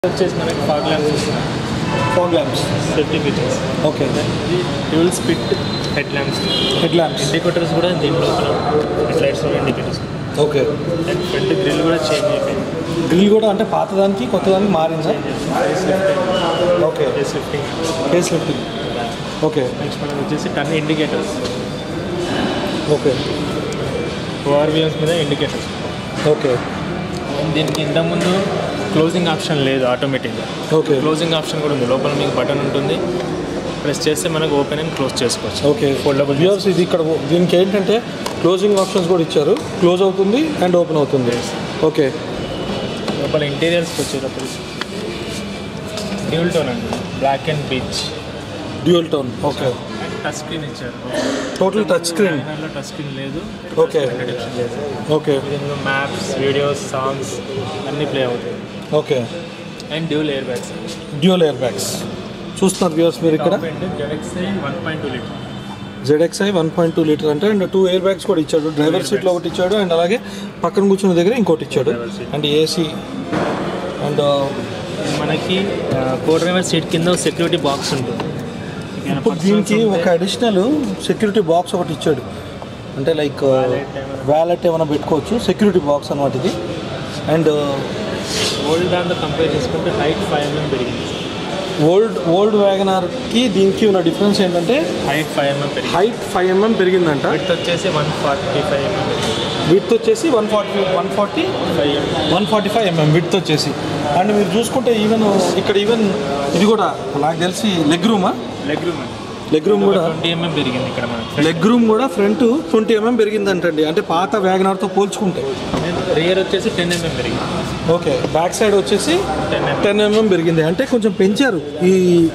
వచ్చేసి మనకి fog lamps వస్తున్నాయి phone lamps safety features okay dual split head lamps head lamps indicators కూడా దీంట్లో head lights indicators okay and front grille కూడా change అయిపోయింది grille కూడా అంటే పాతదానికి కొత్తదానికి మారిందా face lifting okay face lifting face lifting okay next మనకి వచ్చేసి టర్న్ ఇండికేటర్స్ ఓకే ఓఆర్విఎస్ మీద ఇండికేటర్స్ ఓకే దీనికి ఇంతకుముందు క్లోజింగ్ ఆప్షన్ లేదు ఆటోమేటిక్గా ఓకే క్లోజింగ్ ఆప్షన్ కూడా ఉంది లోపల మీకు బటన్ ఉంటుంది ప్రెస్ చేస్తే మనకు ఓపెన్ అండ్ క్లోజ్ చేసుకోవచ్చు ఓకే Foldable. వ్యూవర్స్ ఇది ఇక్కడ దీనికి ఏంటంటే క్లోజింగ్ ఆప్షన్స్ కూడా ఇచ్చారు క్లోజ్ అవుతుంది అండ్ ఓపెన్ అవుతుంది ఓకే లోపల ఇంటీరియర్స్కి వచ్చేటప్పుడు డ్యూల్ టోన్ అండి black and beige dual tone okay and touch screen ఇచ్చారు టోటల్ టచ్ స్క్రీన్ దానిలో టచ్ స్క్రీన్ లేదు ఓకే డిటెక్షన్ లేదు ఓకే దీనిలో మ్యాప్స్ వీడియోస్ సాంగ్స్ అన్నీ ప్లే అవుతాయి okay and dual air bags dual air bags చూస్తున్నారు viewers మీరు ఇక్కడ ZXI one point two litre ZXI one point two litre అంటే అండ్ టూ ఎయిర్ బ్యాగ్స్ కూడా ఇచ్చాడు డ్రైవర్ సీట్లో ఒకటి ఇచ్చాడు అండ్ అలాగే పక్కన కూర్చున్న దగ్గర ఇంకోటి ఇచ్చాడు అండ్ ఏసీ అండ్ మనకి కో డ్రైవర్ సీట్ కింద సెక్యూరిటీ బాక్స్ ఉంటుంది ఇప్పుడు దీనికి ఒక అడిషనల్ సెక్యూరిటీ బాక్స్ ఒకటి ఇచ్చాడు అంటే లైక్ వ్యాలెట్ ఏమైనా పెట్టుకోవచ్చు సెక్యూరిటీ బాక్స్ అనమాట ఇది అండ్ ఓల్డ్ దాంతో కంపేర్ చేసుకుంటే హైట్ ఫైవ్ ఎంఎం పెరిగింది ఓల్డ్ ఓల్డ్ వ్యాగనార్కి దీనికి ఉన్న డిఫరెన్స్ ఏంటంటే హైట్ ఫైవ్ ఎంఎం పెరిగింది హైట్ ఫైవ్ ఎంఎం పెరిగిందంట విత్ వచ్చేసి వన్ ఫార్టీ ఫైవ్ ఎంఎం పెరిగింది విత్ వచ్చేసి one forty one forty five mm one forty five mm with వచ్చేసి అండ్ మీరు చూసుకుంటే ఈవెన్ ఇక్కడ ఈవెన్ ఇది కూడా నాకు తెలిసి లెగ్ రూమా లెగ్ రూమ్ లెగ్ రూమ్ కూడా ట్వంటీ ఎంఎం పెరిగింది ఇక్కడ మనకి లెగ్ రూమ్ కూడా ఫ్రంట్ ట్వంటీ ఎంఎం పెరిగిందంటండి అంటే పాత వ్యాగనార్తో పోల్చుకుంటే రియర్ వచ్చేసి టెన్ ఎంఎం పెరిగింది ఓకే బ్యాక్ సైడ్ వచ్చేసి టెన్ ఎంఎం టెన్ ఎంఎం పెరిగింది అంటే కొంచెం పెంచారు ఈ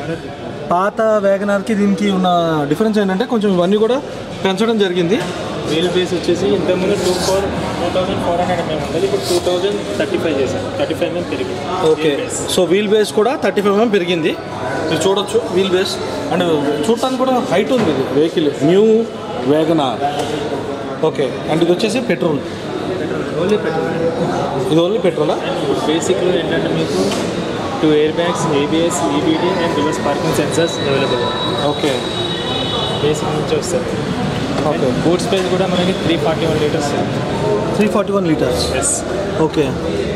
పాత వ్యాగనార్కి దీనికి ఉన్న డిఫరెన్స్ ఏంటంటే కొంచెం ఇవన్నీ కూడా పెంచడం జరిగింది వీల్ బేస్ వచ్చేసి ఇంతకుముందు two four two thousand four hundred mm ఉండేది ఇప్పుడు టూ థౌసండ్ థర్టీ ఫైవ్ చేశారు థర్టీ ఫైవ్ ఎంఎం పెరిగింది ఓకే సో వీల్ బేస్ కూడా థర్టీ ఫైవ్ ఎంఎం పెరిగింది మీరు చూడొచ్చు వీల్ బేస్ అండ్ చూడటానికి కూడా హైట్ ఉంది ఇది vehicle new WagonR okay and ఇది వచ్చేసి పెట్రోల్ ఓన్లీ పెట్రోల్ ఇది ఓన్లీ పెట్రోలా ఇప్పుడు బేసిక్లో ఏంటంటే మీకు two air bags ABS EBD and reverse parking sensors available okay basic నుంచి వస్తారు ఓకే బూట్ స్పేస్ కూడా మనకి three forty one litres three forty one litres yes okay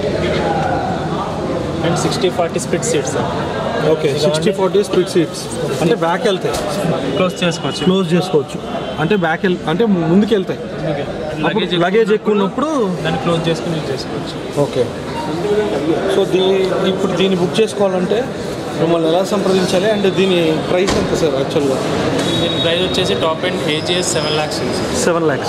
and sixty forty split seats okay sixty forty split seats అంటే back వెళ్తాయి close చేసుకోవచ్చు close చేసుకోవచ్చు అంటే back వెళ్ అంటే ముందుకు వెళ్తాయి లగేజ్ లగేజ్ ఎక్కువ ఉన్నప్పుడు దాన్ని క్లోజ్ చేసుకుని యూజ్ చేసుకోవచ్చు ఓకే సో దీ ఇప్పుడు దీన్ని బుక్ చేసుకోవాలంటే మిమ్మల్ని ఎలా సంప్రదించాలి అండ్ దీని ప్రైస్ ఎంత సార్ యాక్చువల్గా దీని ప్రైస్ వచ్చేసి top and AGS seven lakhs seven lakhs